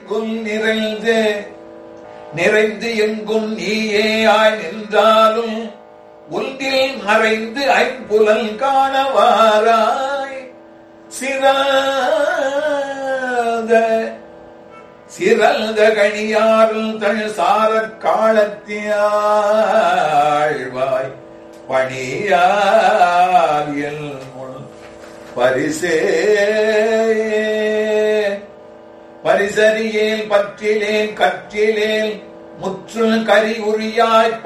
எங்கும் நிறைந்து நிறைந்து எங்கும் நீயே ஆய் நின்றாலும் ஒன்றில் மறைந்து ஐம்புலல் காணவாராய் சிறாத சிறந்த கணியாருள் தன் சாரற் காலத்தியாழ்வாய் பணியாரியல் முன் பரிசே பரிசறியேல் பற்றிலேன் கற்றிலேன் முற்றுள் கரி உரியாய்